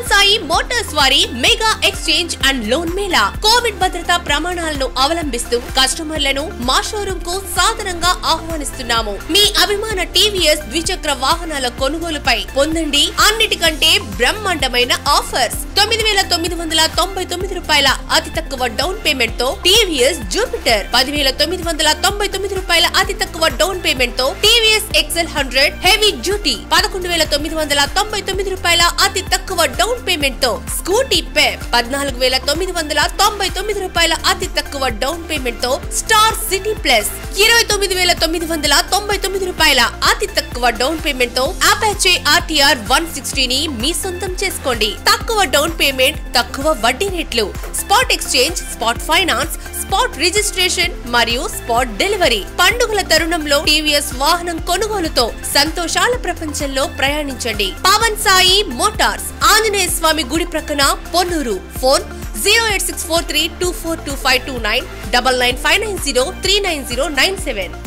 Sai motors వారి mega exchange and loan మేళా Covid భద్రతా ప్రమాణాలను అవలంబిస్తూ కస్టమర్లను మా షోరూమ్ కు సాదరంగా ఆహ్వానిస్తున్నాము మీ అభిమాన టీవీఎస్ ద్విచక్ర వాహనాల కొనుగోలుపై పొందండి అన్నిటికంటే బ్రహ్మాండమైన ఆఫర్స్ తొమ్మిది వేల తొమ్మిది వందల తొంభై తొమ్మిది రూపాయల అతి తక్కువ డౌన్ పేమెంట్ తో టీవీఎస్ జూపిటర్ పదివేల తొమ్మిది వందల తొంభై తొమ్మిది రూపాయల అతి తక్కువ డౌన్ పేమెంట్ తో TVS Excel hundred heavy duty పదకొండు వేల తొమ్మిది వందల తొంభై తొమ్మిది రూపాయల అతి తక్కువ డౌన్ పేమెంట్ తో స్కూటీ పెప్ పద్నాలుగు వేల తొమ్మిది వందల తొంభై తొమ్మిది రూపాయల అతి తక్కువ డౌన్ పేమెంట్ తో స్టార్ సిటీ ప్లస్ ఇరవై తొమ్మిది వేల తొమ్మిది వందల తొంభై తొమ్మిది రూపాయల అతి తక్కువ డౌన్ పేమెంట్ తో అపాచే ఆర్టీఆర్ వన్ సిక్స్టీని మీ సొంతం చేసుకోండి తక్కువ డౌన్ పేమెంట్ తక్కువ వడ్డీ రేట్లు spot exchange spot finance spot registration మరియు స్పాట్ డెలివరీ పండుగల తరుణంలో టీవీఎస్ వాహనం కొనుగోలుతో సంతోషాల ప్రపంచంలో ప్రయాణించండి పవన్ సాయి మోటార్స్ ఆంజనేయ స్వామి గుడి ప్రక్కన Ponnur phone zero eight six four three two four two five two nine double nine five nine zero three nine zero nine seven